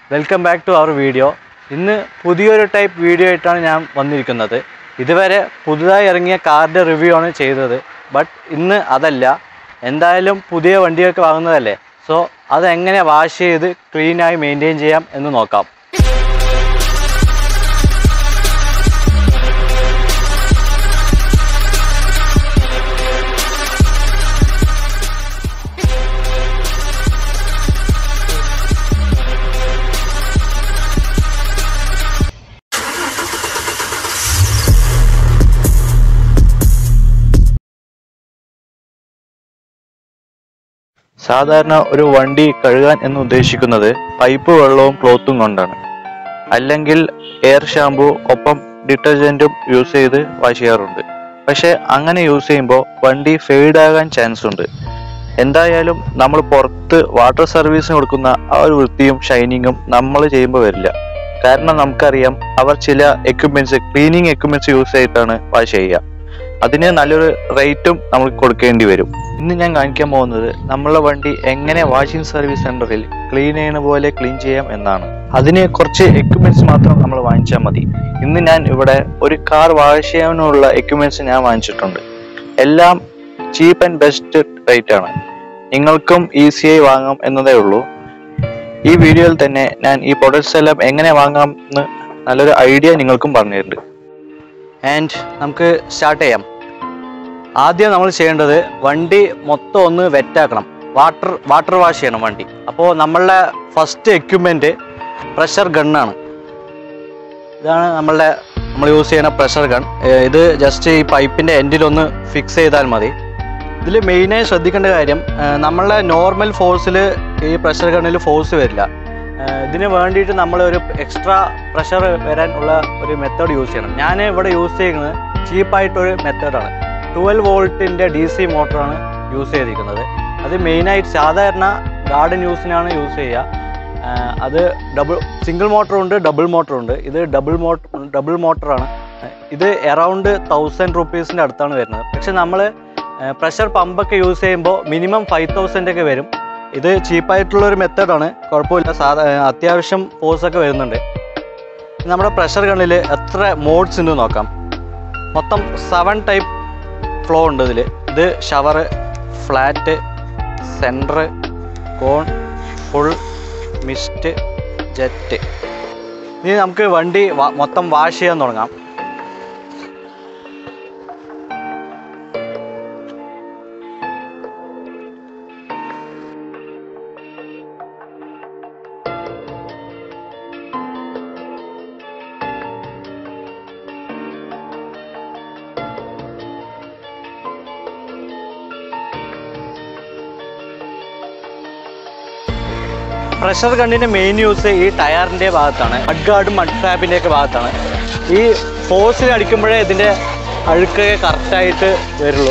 Welcome back to our video ഇന്ന് പുതിയൊരു type video ആയിട്ടാണ് ഞാൻ വന്നിരിക്കുന്നത് ഇതുവരെ പുതുതായി ഇറങ്ങിയ കാറിൻ്റെ റിവ്യൂ ആണ് ചെയ്തത് ബട്ട് ഇന്ന് അതല്ല എന്തായാലും പുതിയ വണ്ടിയൊക്കെ വാങ്ങുന്നതല്ലേ സോ അതെങ്ങനെ വാഷ് ചെയ്ത് ക്ലീനായി മെയിൻറ്റെയിൻ ചെയ്യാം എന്ന് നോക്കാം സാധാരണ ഒരു വണ്ടി കഴുകാൻ എന്ന് ഉദ്ദേശിക്കുന്നത് പൈപ്പ് വെള്ളവും ക്ലോത്തും കൊണ്ടാണ് അല്ലെങ്കിൽ എയർ ഷാമ്പു ഒപ്പം ഡിറ്റർജന്റും യൂസ് ചെയ്ത് വാഷ് ചെയ്യാറുണ്ട് പക്ഷെ അങ്ങനെ യൂസ് ചെയ്യുമ്പോൾ വണ്ടി ഫെയ്ഡ് ആകാൻ ചാൻസ് ഉണ്ട് എന്തായാലും നമ്മൾ പുറത്ത് വാട്ടർ സർവീസിന് കൊടുക്കുന്ന ആ ഒരു വൃത്തിയും ഷൈനിങ്ങും നമ്മൾ ചെയ്യുമ്പോൾ വരില്ല കാരണം നമുക്കറിയാം അവർ ചില എക്യുപ്മെന്റ്സ് ക്ലീനിങ് എക്യുപ്മെന്റ്സ് യൂസ് ചെയ്തിട്ടാണ് വാഷ് ചെയ്യുക അതിന് നല്ലൊരു റേറ്റും നമ്മൾ കൊടുക്കേണ്ടി വരും ഇന്ന് ഞാൻ കാണിക്കാൻ പോകുന്നത് നമ്മളെ വണ്ടി എങ്ങനെ വാഷിംഗ് സർവീസ് സെന്ററിൽ ക്ലീൻ ചെയ്യുന്ന പോലെ ക്ലീൻ ചെയ്യാം എന്നാണ് അതിന് കുറച്ച് എക്യുപ്മെന്റ്സ് മാത്രം നമ്മൾ വാങ്ങിച്ചാൽ മതി ഇന്ന് ഞാൻ ഇവിടെ ഒരു കാർ വാഷ് ചെയ്യാനുള്ള എക്യുപ്മെന്റ്സ് ഞാൻ വാങ്ങിച്ചിട്ടുണ്ട് എല്ലാം ചീപ്പ് ആൻഡ് ബെസ്റ്റ് റേറ്റ് ആണ് നിങ്ങൾക്കും ഈസിയായി വാങ്ങാം എന്നതേ ഉള്ളൂ ഈ വീഡിയോയിൽ തന്നെ ഞാൻ ഈ പ്രൊഡക്ട്സ് എല്ലാം എങ്ങനെ വാങ്ങാം എന്ന് നല്ലൊരു ഐഡിയ നിങ്ങൾക്കും പറഞ്ഞു തരുന്നുണ്ട് ആൻഡ് നമുക്ക് സ്റ്റാർട്ട് ചെയ്യാം ആദ്യം നമ്മൾ ചെയ്യേണ്ടത് വണ്ടി മൊത്തം ഒന്ന് വെറ്റാക്കണം വാട്ടർ വാട്ടർ വാഷ് ചെയ്യണം വണ്ടി അപ്പോൾ നമ്മളുടെ ഫസ്റ്റ് എക്യുപ്മെൻറ്റ് പ്രഷർ ഗണ്ണാണ് ഇതാണ് നമ്മളുടെ നമ്മൾ യൂസ് ചെയ്യുന്ന പ്രഷർ ഗൺ ഇത് ജസ്റ്റ് ഈ പൈപ്പിൻ്റെ എൻഡിലൊന്ന് ഫിക്സ് ചെയ്താൽ മതി ഇതിൽ മെയിനായി ശ്രദ്ധിക്കേണ്ട കാര്യം ഏഹ് നമ്മളുടെ നോർമൽ ഫോഴ്സിൽ ഈ പ്രഷർ ഗണ്ണിൽ ഫോഴ്സ് വരില്ല ഏഹ് ഇതിന് വേണ്ടിയിട്ട് നമ്മൾ ഒരു എക്സ്ട്രാ പ്രഷർ വരാൻ ഉള്ള ഒരു മെത്തേഡ് യൂസ് ചെയ്യണം ഞാൻ ഇവിടെ യൂസ് ചെയ്യുന്നത് ചീപ്പായിട്ടൊരു മെത്തേഡാണ് ട്വൽവ് വോൾട്ടിൻ്റെ ഡി സി മോട്ടറാണ് യൂസ് ചെയ്തിരിക്കുന്നത് അത് മെയിനായിട്ട് സാധാരണ ഗാർഡൻ യൂസിനാണ് യൂസ് ചെയ്യുക ഏഹ് അത് ഡബിൾ സിംഗിൾ മോട്ടറുണ്ട് ഡബിൾ മോട്ടറുണ്ട് ഇത് ഡബിൾ മോട്ടർ ഡബിൾ മോട്ടറാണ് ഇത് എറൗണ്ട് തൗസൻഡ് റുപ്പീസിൻ്റെ അടുത്താണ് വരുന്നത് പക്ഷെ നമ്മൾ പ്രഷർ പമ്പൊക്കെ യൂസ് ചെയ്യുമ്പോൾ മിനിമം ഫൈവ് തൗസൻഡ് ഒക്കെ വരും ഇത് ചീപ്പായിട്ടുള്ള ഒരു മെത്തേഡാണ് കുഴപ്പമില്ല സാധാ അത്യാവശ്യം ഫോഴ്സ് ഒക്കെ വരുന്നുണ്ട് നമ്മുടെ പ്രഷർ ഗണ്ണിൽ എത്ര മോഡ്സ് ഉണ്ട് നോക്കാം മൊത്തം സെവൻ ടൈപ്പ് ഫ്ലോ ഉണ്ട് ഇതിൽ ഇത് shower flat centre cone full mist jet ഇനി നമുക്ക് വണ്ടി വ- മൊത്തം വാഷ് ചെയ്യാൻ തുടങ്ങാം പ്രഷർ ഗണ്ണിന്റെ മെയിൻ യൂസ് ഈ ടയറിന്റെ ഭാഗത്താണ് മഡ് ഗാർഡും മഡ് ഫ്ലാപ്പിന്റെ ഒക്കെ ഭാഗത്താണ് ഈ ഫോഴ്സിൽ അടിക്കുമ്പോഴേ ഇതിന്റെ അഴുക്ക് കറക്റ്റായിട്ട് വരുള്ളൂ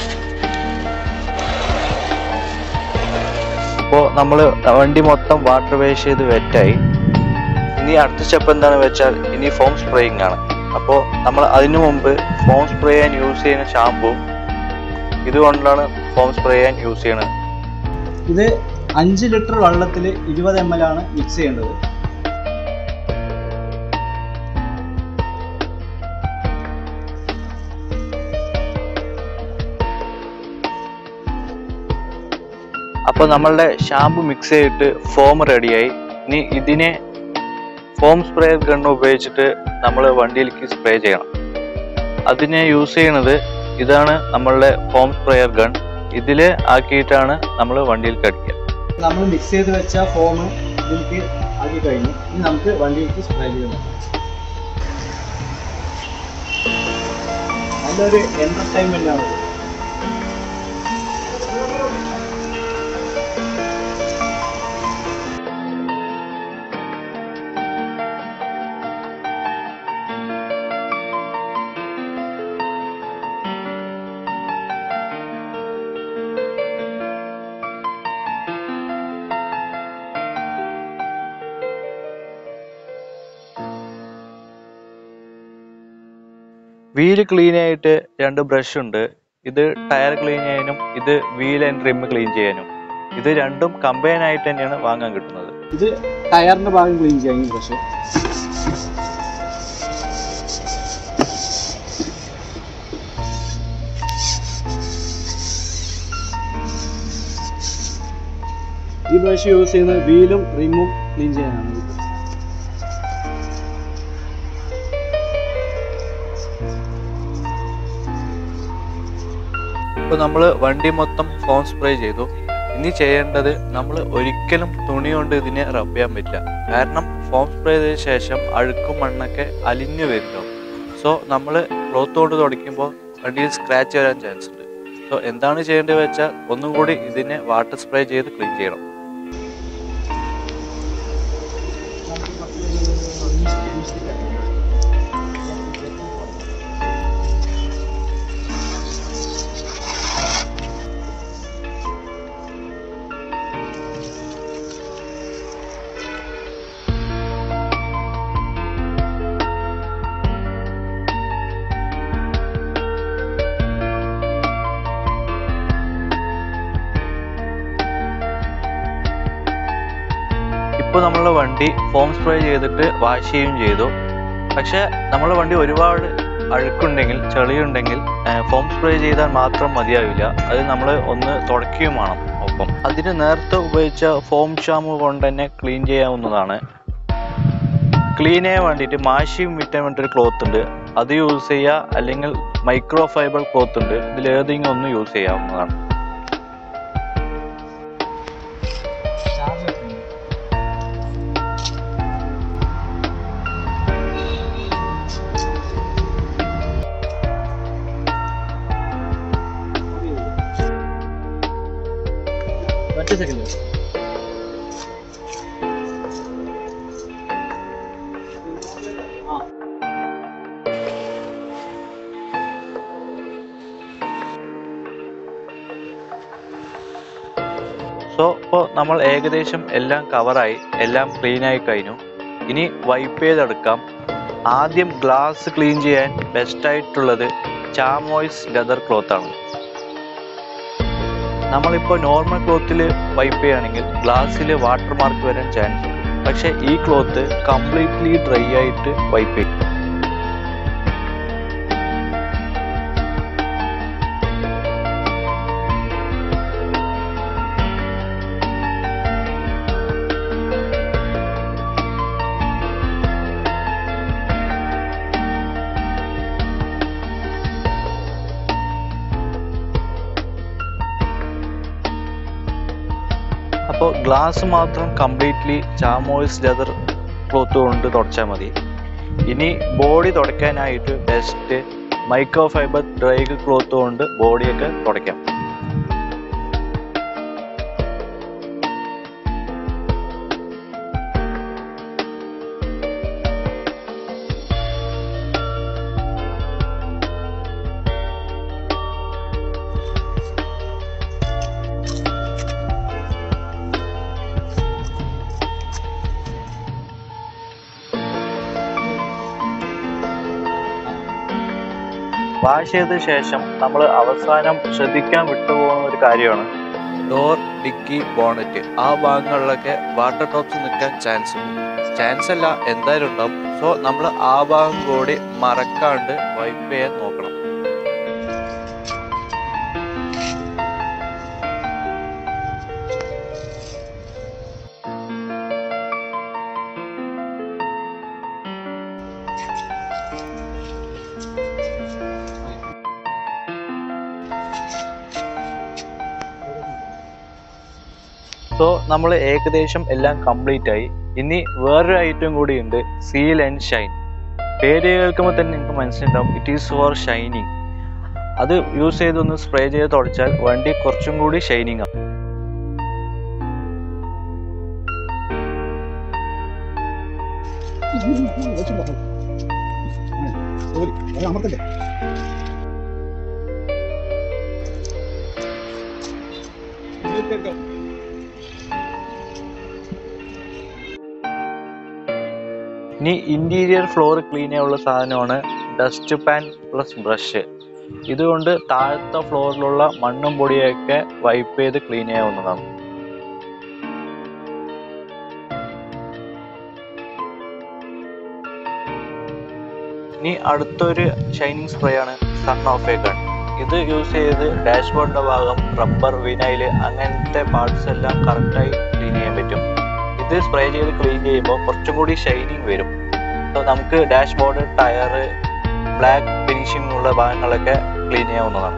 അപ്പോൾ നമ്മൾ വണ്ടി മൊത്തം വാട്ടർ വേഷ് ചെയ്ത് വെറ്റായി ഇനി അടുത്ത സ്റ്റെപ്പ് എന്താണെന്ന് വെച്ചാൽ ഇനി ഫോം സ്പ്രേയിങ് ആണ് അപ്പോൾ നമ്മൾ അതിനു മുമ്പ് ഫോം സ്പ്രേ ചെയ്യാൻ യൂസ് ചെയ്യുന്ന ഷാമ്പു ഇതുകൊണ്ടാണ് ഫോം സ്പ്രേ ചെയ്യാൻ യൂസ് ചെയ്യുന്നത് ഇത് അഞ്ച് ലിറ്റർ വെള്ളത്തിൽ ഇരുപത് എം എൽ ആണ് മിക്സ് ചെയ്യേണ്ടത് അപ്പോൾ നമ്മളുടെ ഷാമ്പു മിക്സ് ചെയ്തിട്ട് ഫോം റെഡിയായി ഇനി ഇതിനെ ഫോം സ്പ്രേ ഗൺ ഉപയോഗിച്ചിട്ട് നമ്മൾ വണ്ടിയിലേക്ക് സ്പ്രേ ചെയ്യണം അതിനെ യൂസ് ചെയ്യുന്നത് ഇതാണ് നമ്മളുടെ ഫോം സ്പ്രേയർ ഗൺ ഇതിൽ ആക്കിയിട്ടാണ് നമ്മൾ വണ്ടിയിലേക്ക് അടിക്കുക നമ്മൾ മിക്സ് ചെയ്ത് വെച്ച ഫോം ഇതിലേക്ക് ആക്കി കഴിഞ്ഞു ഇനി നമുക്ക് വണ്ടിയിലേക്ക് സ്പ്രേ ചെയ്യണം നല്ലൊരു എന്റർടൈൻമെന്റ് ആണ് ഇത്. വീല് ക്ലീൻ ആയിട്ട് രണ്ട് ബ്രഷ് ഉണ്ട് ഇത് ടയർ ക്ലീൻ ചെയ്യാനും ഇത് വീൽ ആൻഡ് റിം ക്ലീൻ ചെയ്യാനും ഇത് രണ്ടും കമ്പൈൻ ആയിട്ട് തന്നെയാണ് വാങ്ങാൻ കിട്ടുന്നത് ഇത് ടയറിന്റെ ഭാഗം ക്ലീൻ ചെയ്യാൻ ഈ ബ്രഷ് ഈ ബ്രഷ് യൂസ് ചെയ്യുന്നത് വീലും റിമും ക്ലീൻ ചെയ്യാനാണ് ഇത്. ഇപ്പോൾ നമ്മൾ വണ്ടി മൊത്തം ഫോം സ്പ്രേ ചെയ്തു ഇനി ചെയ്യേണ്ടത് നമ്മൾ ഒരിക്കലും തുണി കൊണ്ട് ഇതിനെ റബ്ബ് ചെയ്യാൻ പറ്റില്ല കാരണം ഫോം സ്പ്രേ ചെയ്തതിന് ശേഷം അഴുക്കും മണ്ണൊക്കെ അലിഞ്ഞു വരുന്നു സോ നമ്മൾ ക്ലോത്ത് കൊണ്ട് തുടയ്ക്കുമ്പോൾ വണ്ടിയിൽ സ്ക്രാച്ച് വരാൻ ചാൻസ് ഉണ്ട് സോ എന്താണ് ചെയ്യേണ്ടത് വെച്ചാൽ ഒന്നും കൂടി ഇതിനെ വാട്ടർ സ്പ്രേ ചെയ്ത് ക്ലീൻ ചെയ്യണം ഇപ്പോൾ നമ്മളുടെ വണ്ടി ഫോം സ്പ്രേ ചെയ്തിട്ട് വാഷ് ചെയ്യുകയും ചെയ്തു പക്ഷെ നമ്മളെ വണ്ടി ഒരുപാട് അഴുക്കുണ്ടെങ്കിൽ ചെളിയുണ്ടെങ്കിൽ ഫോം സ്പ്രേ ചെയ്താൽ മാത്രം മതിയാവില്ല അത് നമ്മൾ ഒന്ന് തുടയ്ക്കുകയും വേണം ഒപ്പം അതിന് നേരത്തെ ഉപയോഗിച്ച ഫോം ഷാമ്പു കൊണ്ട് തന്നെ ക്ലീൻ ചെയ്യാവുന്നതാണ് ക്ലീൻ ചെയ്യാൻ വേണ്ടിയിട്ട് മാഷിയും വിറ്റാൻ വേണ്ടി ഒരു ക്ലോത്ത് ഉണ്ട് അത് യൂസ് ചെയ്യുക അല്ലെങ്കിൽ മൈക്രോ ഫൈബർ ക്ലോത്ത് ഉണ്ട് ഇതിൽ ഏതെങ്കിലും ഒന്ന് യൂസ് ചെയ്യാവുന്നതാണ് ഒറ്റ സെക്കൻഡ് സോ ഇപ്പോൾ നമ്മൾ ഏകദേശം എല്ലാം കവറായി എല്ലാം ക്ലീൻ ആയി കഴിഞ്ഞു ഇനി വൈപ്പ് ചെയ്തെടുക്കാം ആദ്യം ഗ്ലാസ് ക്ലീൻ ചെയ്യാൻ ബെസ്റ്റ് ആയിട്ടുള്ളത് ചാമോയ്സ് ലെതർ ക്ലോത്ത് ആണ് നമ്മളിപ്പോൾ നോർമൽ ക്ലോത്തിൽ വൈപ്പ് ചെയ്യുകയാണെങ്കിൽ ഗ്ലാസ്സിൽ വാട്ടർ മാർക്ക് വരാൻ ചാൻസ് ഉണ്ട് പക്ഷേ ഈ ക്ലോത്ത് കംപ്ലീറ്റ്ലി ഡ്രൈ ആയിട്ട് വൈപ്പ് ചെയ്യും അപ്പോൾ ഗ്ലാസ് മാത്രം കംപ്ലീറ്റ്ലി ചാമോയിസ് ലെതർ ക്ലോത്ത് കൊണ്ട് തുടച്ചാൽ മതി ഇനി ബോഡി തുടയ്ക്കാനായിട്ട് best microfibre dry cloth കൊണ്ട് ബോഡിയൊക്കെ തുടയ്ക്കാം വാഷ് ചെയ്ത ശേഷം നമ്മൾ അവസാനം ശ്രദ്ധിക്കാൻ വിട്ടുപോകുന്ന ഒരു കാര്യമാണ് ഡോർ ഡിക്കി ബോണറ്റ് ആ ഭാഗങ്ങളിലൊക്കെ വാട്ടർ ഡ്രോപ്സ് നിൽക്കാൻ ചാൻസ് ഉണ്ട് ചാൻസ് അല്ല എന്തായാലും ഉണ്ടാവും സോ നമ്മൾ ആ ഭാഗം കൂടി മറക്കാണ്ട് വൈപ്പ് ചെയ്യാൻ നോക്കണം സോ നമ്മൾ ഏകദേശം എല്ലാം കംപ്ലീറ്റ് ആയി ഇനി വേറൊരു ഐറ്റം കൂടി ഉണ്ട് സീൽ ആൻഡ് ഷൈൻ പേര് കേൾക്കുമ്പോൾ തന്നെ നിങ്ങൾക്ക് മനസ്സിലുണ്ടാവും ഇറ്റ് ഈസ് ഫോർ ഷൈനിങ് അത് യൂസ് ചെയ്തൊന്ന് സ്പ്രേ ചെയ്ത് തുടച്ചാൽ വണ്ടി കുറച്ചും കൂടി ഷൈനിങ് ആവും അമർത്തല്ലേ ഇനി ഇന്റീരിയർ ഫ്ലോർ ക്ലീൻ ചെയ്യാനുള്ള സാധനമാണ് ഡസ്റ്റ് പാൻ പ്ലസ് ബ്രഷ് ഇതുകൊണ്ട് താഴത്തെ ഫ്ലോറിലുള്ള മണ്ണും പൊടിയൊക്കെ വൈപ്പ് ചെയ്ത് ക്ലീൻ ചെയ്യാവുന്നതാണ് ഇനി അടുത്തൊരു ഷൈനിങ് സ്പ്രേ ആണ് സൺ ഓഫ് എ ഗൺ ഇത് യൂസ് ചെയ്ത് ഡാഷ്ബോർഡിന്റെ ഭാഗം റബ്ബർ വിനൈല് അങ്ങനത്തെ പാർട്സ് എല്ലാം കറക്റ്റായി ക്ലീൻ ചെയ്യാൻ പറ്റും ഇത് സ്പ്രേ ചെയ്ത് ക്ലീൻ ചെയ്യുമ്പോൾ കുറച്ചും കൂടി ഷൈനിങ് വരും അപ്പോൾ നമുക്ക് ഡാഷ്ബോർഡ് ടയർ ബ്ലാക്ക് ഫിനിഷിംഗ് ഉള്ള ഭാഗങ്ങളൊക്കെ ക്ലീൻ ചെയ്യാവുന്നതാണ്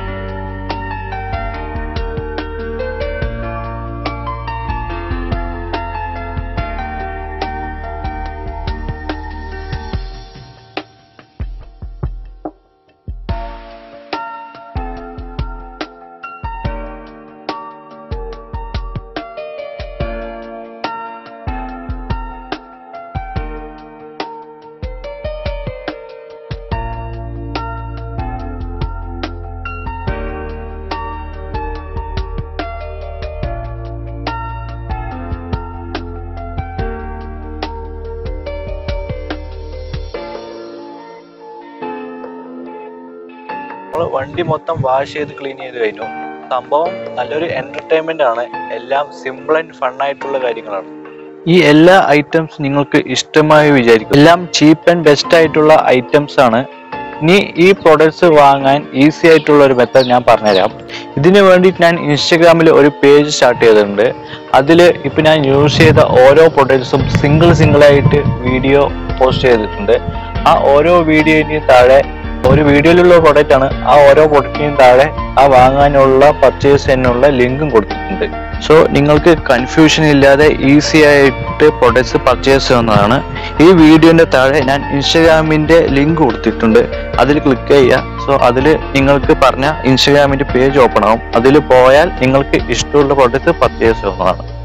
നമ്മൾ വണ്ടി മൊത്തം വാഷ് ചെയ്ത് ക്ലീൻ ചെയ്ത് കഴിഞ്ഞു സംഭവം നല്ലൊരു എന്റർടൈൻമെന്റ് ആണ് എല്ലാം സിമ്പിൾ ആൻഡ് ഫൺ ആയിട്ടുള്ള കാര്യങ്ങളാണ് ഈ എല്ലാ ഐറ്റംസ് നിങ്ങൾക്ക് ഇഷ്ടമായി വിചാരിക്കും എല്ലാം ചീപ്പ് ആൻഡ് ബെസ്റ്റ് ആയിട്ടുള്ള ഐറ്റംസ് ആണ് ഇനി ഈ പ്രൊഡക്ട്സ് വാങ്ങാൻ ഈസി ആയിട്ടുള്ള ഒരു മെത്തേഡ് ഞാൻ പറഞ്ഞുതരാം ഇതിനു വേണ്ടിയിട്ട് ഞാൻ ഇൻസ്റ്റഗ്രാമിൽ ഒരു പേജ് സ്റ്റാർട്ട് ചെയ്തിട്ടുണ്ട് അതിൽ ഇപ്പം ഞാൻ യൂസ് ചെയ്ത ഓരോ പ്രൊഡക്ട്സും സിംഗിൾ സിംഗിൾ ആയിട്ട് വീഡിയോ പോസ്റ്റ് ചെയ്തിട്ടുണ്ട് ആ ഓരോ വീഡിയോയിൻ്റെയും താഴെ ഒരു വീഡിയോയിലുള്ള പ്രൊഡക്റ്റ് ആണ് ആ ഓരോ പ്രൊഡക്റ്റിനും താഴെ ആ വാങ്ങാനുള്ള പർച്ചേസ് എന്നുള്ള ലിങ്കും കൊടുത്തിട്ടുണ്ട് സോ നിങ്ങൾക്ക് കൺഫ്യൂഷൻ ഇല്ലാതെ ഈസി ആയിട്ട് പ്രൊഡക്ട്സ് പർച്ചേസ് ചെയ്യുന്നതാണ് ഈ വീഡിയോന്റെ താഴെ ഞാൻ ഇൻസ്റ്റാഗ്രാമിന്റെ ലിങ്ക് കൊടുത്തിട്ടുണ്ട് അതിൽ ക്ലിക്ക് ചെയ്യുക സോ അതിൽ നിങ്ങൾക്ക് പറഞ്ഞ ഇൻസ്റ്റാഗ്രാമിന്റെ പേജ് ഓപ്പൺ ആവും അതിൽ പോയാൽ നിങ്ങൾക്ക് ഇഷ്ടമുള്ള പ്രൊഡക്റ്റ് പർച്ചേസ് ചെയ്യുന്നതാണ്